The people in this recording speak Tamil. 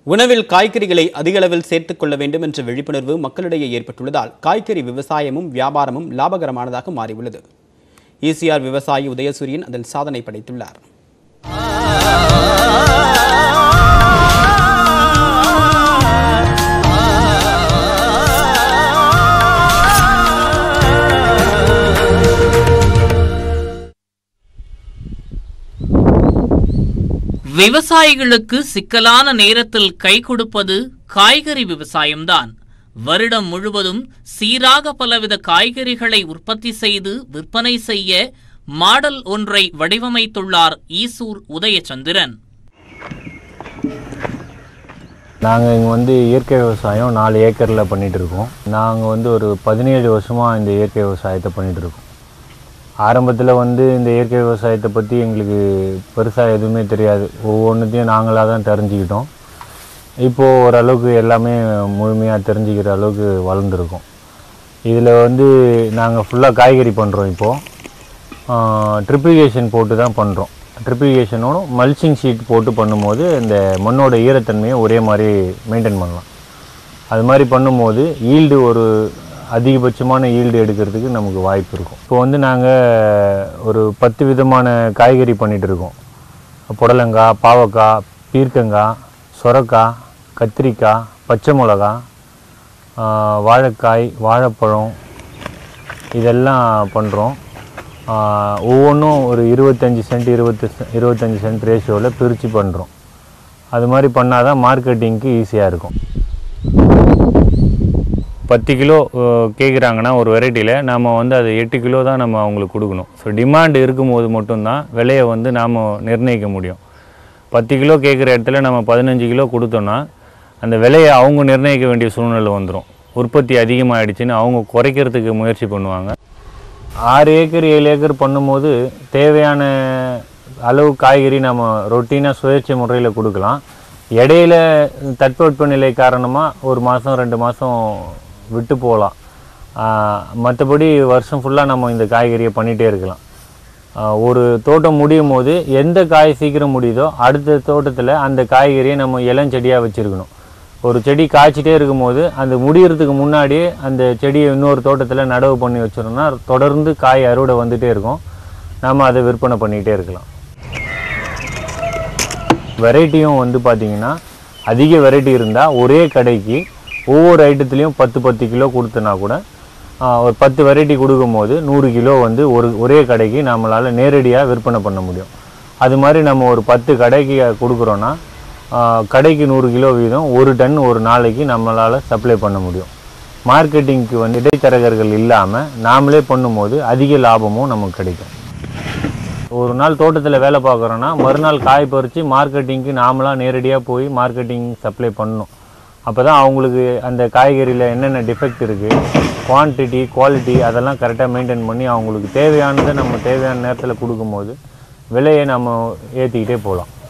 உணவில் காய்கறிகளை அதிக அளவில் சேர்த்துக் கொள்ள வேண்டும் என்ற விழிப்புணர்வு மக்களிடையே ஏற்பட்டுள்ளதால் காய்கறி விவசாயமும் வியாபாரமும் லாபகரமானதாக மாறியுள்ளது ஈசிஆர் விவசாயி உதயசூரியன் அதில் சாதனை படைத்துள்ளார் விவசாயிகளுக்கு சிக்கலான நேரத்தில் கை கொடுப்பது காய்கறி விவசாயம்தான் வருடம் முழுவதும் சீராக பலவித காய்கறிகளை உற்பத்தி செய்து விற்பனை செய்ய மாடல் ஒன்றை வடிவமைத்துள்ளார் ஈசூர் உதயச்சந்திரன் நாங்கள் இங்கே வந்து இயற்கை விவசாயம் நாலு ஏக்கரில் பண்ணிகிட்டு இருக்கோம் நாங்கள் வந்து ஒரு பதினேழு வருஷமாக இந்த இயற்கை விவசாயத்தை பண்ணிகிட்டு இருக்கோம் ஆரம்பத்தில் வந்து இந்த இயற்கை விவசாயத்தை பற்றி எங்களுக்கு பெருசாக எதுவுமே தெரியாது ஒவ்வொன்றுத்தையும் நாங்களாக தான் தெரிஞ்சுக்கிட்டோம் இப்போது ஓரளவுக்கு எல்லாமே முழுமையாக தெரிஞ்சுக்கிற அளவுக்கு வளர்ந்துருக்கோம் இதில் வந்து நாங்கள் ஃபுல்லாக காய்கறி பண்ணுறோம் இப்போது ட்ரிப்ளிகேஷன் போட்டு தான் பண்ணுறோம் ட்ரிப்ளிகேஷனோட மல்ச்சிங் ஷீட் போட்டு பண்ணும்போது இந்த மண்ணோட ஈரத்தன்மையை ஒரே மாதிரி மெயின்டைன் பண்ணலாம் அது மாதிரி பண்ணும்போது ஈல்டு ஒரு அதிகபட்சமான ஈல்டு எடுக்கிறதுக்கு நமக்கு வாய்ப்பு இருக்கும் இப்போ வந்து நாங்கள் ஒரு பத்து விதமான காய்கறி பண்ணிகிட்டு இருக்கோம் புடலங்காய் பாவக்காய் பீர்க்கங்காய் சொரக்காய் கத்திரிக்காய் பச்சை மிளகா ஆஹ் வாழைக்காய் வாழைப்பழம் இதெல்லாம் பண்ணுறோம் ஒவ்வொன்றும் ஒரு இருபத்தஞ்சி சென்ட் இருபத்தி இருபத்தஞ்சி சென்ட் ரேஷியோவில் பிரித்து பண்ணுறோம் அது மாதிரி பண்ணால் தான் மார்க்கெட்டிங்க்கு ஈஸியாக இருக்கும் பத்து கிலோ கேட்குறாங்கன்னா ஒரு வெரைட்டியில் நம்ம வந்து அது எட்டு கிலோ தான் நம்ம அவங்களுக்கு கொடுக்கணும் ஸோ டிமாண்ட் இருக்கும்போது மட்டும்தான் விலையை வந்து நாம் நிர்ணயிக்க முடியும் பத்து கிலோ கேட்குற இடத்துல நம்ம பதினஞ்சு கிலோ கொடுத்தோன்னா அந்த விலையை அவங்க நிர்ணயிக்க வேண்டிய சூழ்நிலை வந்துடும் உற்பத்தி அதிகமாகிடுச்சின்னு அவங்க குறைக்கிறதுக்கு முயற்சி பண்ணுவாங்க ஆறு ஏக்கர் ஏழு ஏக்கர் பண்ணும்போது தேவையான அளவு காய்கறி நம்ம ரொட்டீனாக சுழற்சி முறையில் கொடுக்கலாம் இடையில தட்பவெப்பநிலை காரணமாக ஒரு மாதம் ரெண்டு மாதம் விட்டு போகலாம் மற்றபடி வருஷம் ஃபுல்லாக நம்ம இந்த காய்கறியை பண்ணிகிட்டே இருக்கலாம் ஆஹ் ஒரு தோட்டம் முடியும் போது எந்த காய் சீக்கிரம் முடியுதோ அடுத்த தோட்டத்தில் அந்த காய்கறியை நம்ம இளஞ்செடியாக வச்சுருக்கணும் ஒரு செடி காய்ச்சிட்டே இருக்கும்போது அந்த முடியறதுக்கு முன்னாடியே அந்த செடியை இன்னொரு தோட்டத்தில் நடவு பண்ணி வச்சிரோம்னா தொடர்ந்து காய் அறுவடை வந்துகிட்டே இருக்கும் நாம் அதை விற்பனை பண்ணிகிட்டே இருக்கலாம் வெரைட்டியும் வந்து பார்த்திங்கன்னா அதிக வெரைட்டி இருந்தால் ஒரே கடைக்கு ஒவ்வொரு ஐட்டத்துலேயும் பத்து பத்து கிலோ கொடுத்தனா கூட ஆஹ், ஒரு பத்து வெரைட்டி கொடுக்கும்போது நூறு கிலோ வந்து ஒரு ஒரே கடைக்கு நம்மளால் நேரடியாக விற்பனை பண்ண முடியும் அது மாதிரி நம்ம ஒரு பத்து கடைக்கு கொடுக்குறோன்னா ஆஹ், கடைக்கு நூறு கிலோ வீதம் ஒரு டன் ஒரு நாளைக்கு நம்மளால் சப்ளை பண்ண முடியும் மார்க்கெட்டிங்க்கு வந்து இடைத்தரகர்கள் இல்லாமல் நாமளே பண்ணும்போது அதிக லாபமும் நமக்கு கிடைக்கும் ஒரு நாள் தோட்டத்தில் வேலை பார்க்குறோன்னா மறுநாள் காய் பறித்து மார்க்கெட்டிங்க்கு நாமளாக நேரடியாக போய் மார்க்கெட்டிங் சப்ளை பண்ணணும் அப்போ தான் அவங்களுக்கு அந்த காய்கறியில் என்னென்ன டிஃபெக்ட் இருக்குது குவான்டிட்டி குவாலிட்டி அதெல்லாம் கரெக்டாக மெயின்டைன் பண்ணி அவங்களுக்கு தேவையானதை நம்ம தேவையான நேரத்தில் கொடுக்கும்போது விலையை நம்ம ஏற்றிக்கிட்டே போகலாம்